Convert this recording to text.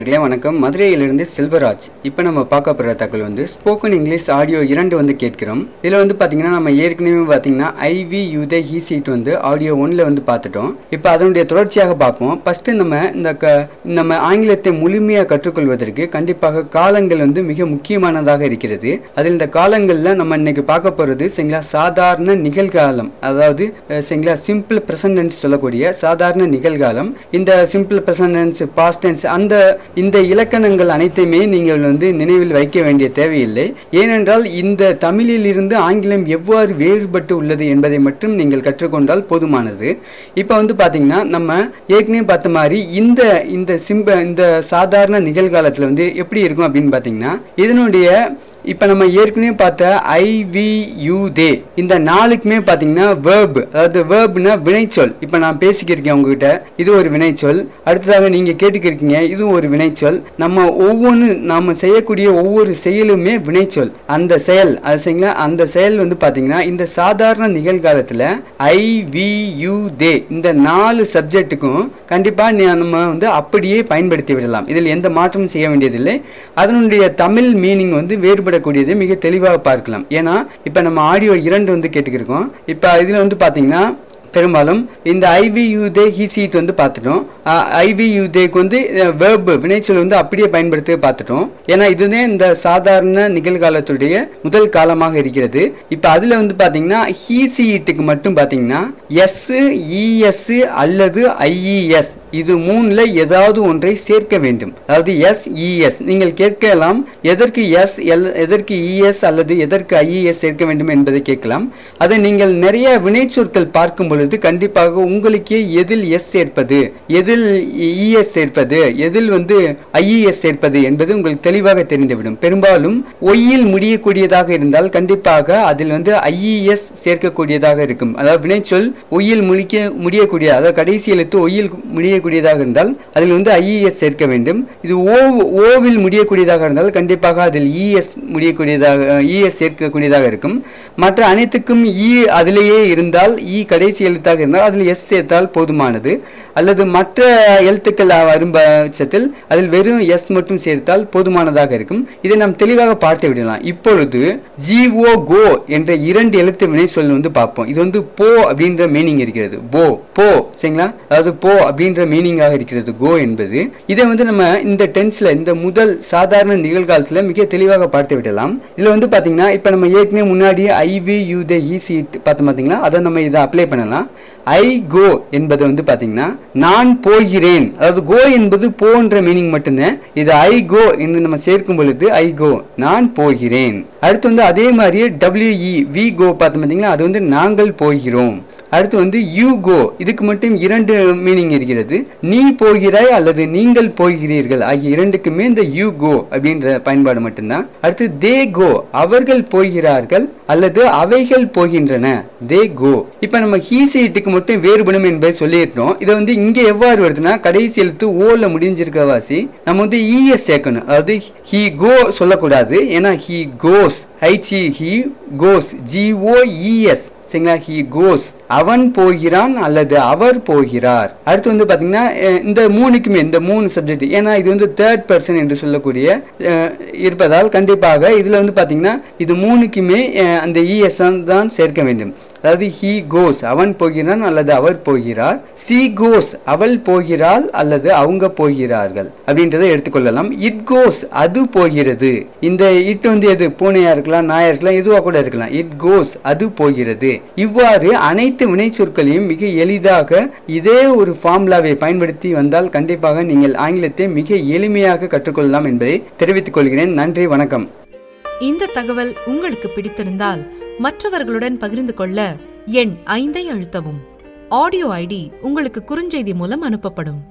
மக்களே வணக்கம் மதுரையிலிருந்து செல்வராஜ் இப்போ நம்ம பார்க்க போகிற தகவல் வந்து ஸ்போக்கன் இங்கிலீஷ் ஆடியோ இரண்டு வந்து கேட்கிறோம் இதில் வந்து பார்த்தீங்கன்னா நம்ம ஏற்கனவே பார்த்தீங்கன்னா ஐவி யூதே ஹி சீட் வந்து ஆடியோ ஒன்ல வந்து பார்த்துட்டோம் இப்போ அதனுடைய தொடர்ச்சியாக பார்ப்போம் ஃபஸ்ட்டு நம்ம இந்த க நம்ம ஆங்கிலத்தை முழுமையாக கற்றுக்கொள்வதற்கு கண்டிப்பாக காலங்கள் வந்து மிக முக்கியமானதாக இருக்கிறது அதில் இந்த காலங்களில் நம்ம இன்னைக்கு பார்க்க போகிறது சரிங்களா சாதாரண நிகழ்காலம் அதாவது அஹ், சரிங்களா சிம்பிள் ப்ரெசன்டென்ஸ் சொல்லக்கூடிய சாதாரண நிகழ்காலம் இந்த சிம்பிள் ப்ரெசன்டென்ஸ் பாஸ்ட் டென்ஸ் அந்த இந்த இலக்கணங்கள் அனைத்தையுமே நீங்கள் வந்து நினைவில் வைக்க வேண்டிய தேவையில்லை ஏனென்றால் இந்த தமிழில் இருந்து ஆங்கிலம் எவ்வாறு வேறுபட்டு உள்ளது என்பதை மட்டும் நீங்கள் கற்றுக்கொண்டால் போதுமானது இப்போ வந்து பார்த்தீங்கன்னா நம்ம ஏற்கனவே பார்த்த மாதிரி இந்த இந்த சிம்ப இந்த சாதாரண நிகழ்காலத்தில் வந்து எப்படி இருக்கும் அப்படின்னு பார்த்தீங்கன்னா இதனுடைய இப்போ நம்ம ஏற்கனவே பார்த்த ஐ வி யூ தே இந்த நாளுக்குமே பார்த்தீங்கன்னா வேர்ப் அதாவது வேர்ப்னா வினைச்சொல் இப்போ நான் பேசிக்கிருக்கேன் உங்ககிட்ட இது ஒரு வினைச்சொல் அடுத்ததாக நீங்கள் கேட்டுக்கிருக்கீங்க இதுவும் ஒரு வினைச்சொல் நம்ம ஒவ்வொன்று நாம் செய்யக்கூடிய ஒவ்வொரு செயலுமே வினைச்சொல் அந்த செயல் அது சரிங்களா அந்த செயல் வந்து பார்த்தீங்கன்னா இந்த சாதாரண நிகழ்காலத்தில் ஐ வி யூ தே இந்த நாலு சப்ஜெக்ட்டுக்கும் கண்டிப்பாக நம்ம வந்து அப்படியே பயன்படுத்தி விடலாம் இதில் எந்த மாற்றமும் செய்ய வேண்டியதில்லை அதனுடைய தமிழ் மீனிங் வந்து வேறுபடக்கூடியது மிக தெளிவாக பார்க்கலாம் ஏன்னா இப்போ நம்ம ஆடியோ இரண்டு வந்து கேட்டுக்கிருக்கோம் இப்போ இதில் வந்து பார்த்தீங்கன்னா பெரும்பாலும் இந்த ஐவி யூதே ஹி சீட் வந்து பார்த்துட்டோம் ஐவி யூதேக்கு வந்து வேர்ப் வினைச்சொல் வந்து அப்படியே பயன்படுத்த பார்த்துட்டோம் ஏன்னா இதுதான் இந்த சாதாரண நிகழ்காலத்துடைய முதல் காலமாக இருக்கிறது இப்போ அதில் வந்து பார்த்தீங்கன்னா ஹி சீட்டுக்கு மட்டும் பார்த்தீங்கன்னா எஸ் இஎஸ் அல்லது ஐஇஎஸ் இது மூணில் ஏதாவது ஒன்றை சேர்க்க வேண்டும் அதாவது எஸ் இஎஸ் நீங்கள் கேட்கலாம் எதற்கு எஸ் எல் எதற்கு இஎஸ் அல்லது எதற்கு ஐஇஎஸ் சேர்க்க வேண்டும் என்பதை கேட்கலாம் அதை நீங்கள் நிறைய வினைச்சொற்கள் பார்க்கும் பொழுது கண்டிப்பாக உங்களுக்கே எதில் எஸ் சேர்ப்பது எதில் இஎஸ் சேர்ப்பது எதில் வந்து ஐஇஎஸ் சேர்ப்பது என்பது உங்களுக்கு தெளிவாக தெரிந்துவிடும் பெரும்பாலும் ஒய்யில் முடியக்கூடியதாக இருந்தால் கண்டிப்பாக அதில் வந்து ஐஇஎஸ் சேர்க்கக்கூடியதாக இருக்கும் அதாவது வினைச்சொல் ஒய்யில் முடிக்க முடியக்கூடிய அதாவது கடைசி எழுத்து ஒய்யில் முடியக்கூடியதாக இருந்தால் அதில் வந்து ஐஇஎஸ் சேர்க்க வேண்டும் இது ஓ ஓவில் முடியக்கூடியதாக இருந்தால் கண்டிப்பாக அதில் இஎஸ் முடியக்கூடியதாக இஎஸ் சேர்க்கக்கூடியதாக இருக்கும் மற்ற அனைத்துக்கும் இ அதிலேயே இருந்தால் இ கடைசி எழுத்தாக இருந்தால் அதில் எஸ் சேர்த்தால் போதுமானது அல்லது மற்ற எழுத்துக்கள் வரும் பட்சத்தில் அதில் வெறும் எஸ் மட்டும் சேர்த்தால் போதுமானதாக இருக்கும் இதை நாம் தெளிவாக பார்த்து விடலாம் இப்பொழுது ஜிஓ கோ என்ற இரண்டு எழுத்து வினை சொல் வந்து பார்ப்போம் இது வந்து போ அப்படின்ற மீனிங் இருக்கிறது போ போ சரிங்களா அதாவது போ அப்படின்ற மீனிங்காக இருக்கிறது கோ என்பது இதை வந்து நம்ம இந்த டென்ஸ்ல இந்த முதல் சாதாரண நிகழ்காலத்தில் மிக தெளிவாக பார்த்து விடலாம் இதில் வந்து பார்த்தீங்கன்னா இப்போ நம்ம ஏற்கனவே முன்னாடி ஐவி யூ த ஈசி பார்த்தோம் பார்த்தீங்களா அதை நம்ம இதை அப்ளை பண்ணலாம் ஐ கோ என்பது வந்து பார்த்தீங்கன்னா நான் போகிறேன் அதாவது கோ என்பது போன்ற மீனிங் மட்டும்தான் இது ஐ கோ என்று நம்ம சேர்க்கும் பொழுது ஐ கோ நான் போகிறேன் அடுத்து வந்து அதே மாதிரியே டபிள்யூஇ வி கோ பார்த்தோம் பார்த்தீங்களா அது வந்து நாங்கள் போகிறோம் அடுத்து வந்து யூ கோ இதுக்கு மட்டும் இரண்டு மீனிங் இருக்கிறது நீ போகிறாய் அல்லது நீங்கள் போகிறீர்கள் ஆகிய இரண்டுக்குமே இந்த யூ கோ அப்படின்ற பயன்பாடு மட்டும்தான் அடுத்து தே கோ அவர்கள் போகிறார்கள் அல்லது அவைகள் போகின்றன தே கோ இப்போ நம்ம ஹீ சீட்டுக்கு மட்டும் வேறுபடும் என்பதை சொல்லியிருந்தோம் இதை வந்து இங்கே எவ்வாறு வருதுன்னா கடைசி எழுத்து ஓல முடிஞ்சிருக்க வாசி நம்ம வந்து இஎஸ் சேர்க்கணும் அதாவது ஹி கோ சொல்லக்கூடாது ஏன்னா ஹி கோஸ் ஹைச்சி ஹி கோஸ் ஜிஓஇஎஸ் சரிங்களா ஹி கோஸ் அவன் போகிறான் அல்லது அவர் போகிறார் அடுத்து வந்து பார்த்தீங்கன்னா அஹ், இந்த மூணுக்குமே இந்த மூணு சப்ஜெக்ட் ஏன்னா இது வந்து தேர்ட் பர்சன் என்று சொல்லக்கூடிய அஹ், இருப்பதால் கண்டிப்பாக இதில் வந்து பார்த்தீங்கன்னா இது மூணுக்குமே அஹ், அந்த இஎஸ் தான் சேர்க்க வேண்டும் அதாவது ஹீ கோஸ் அவன் போகிறான் அல்லது அவர் போகிறார் சி கோஸ் அவள் போகிறாள் அல்லது அவங்க போகிறார்கள் அப்படின்றத எடுத்துக்கொள்ளலாம் இட் கோஸ் அது போகிறது இந்த இட் வந்து எது பூனையா இருக்கலாம் நாயா இருக்கலாம் எதுவாக கூட இருக்கலாம் இட் கோஸ் அது போகிறது இவ்வாறு அனைத்து வினை சொற்களையும் மிக எளிதாக இதே ஒரு ஃபார்முலாவை பயன்படுத்தி வந்தால் கண்டிப்பாக நீங்கள் ஆங்கிலத்தை மிக எளிமையாக கற்றுக்கொள்ளலாம் என்பதை தெரிவித்துக் கொள்கிறேன் நன்றி வணக்கம் இந்த தகவல் உங்களுக்கு பிடித்திருந்தால் மற்றவர்களுடன் பகிர்ந்து கொள்ள எண் ஐந்தை அழுத்தவும் ஆடியோ ஐடி உங்களுக்கு குறுஞ்செய்தி மூலம் அனுப்பப்படும்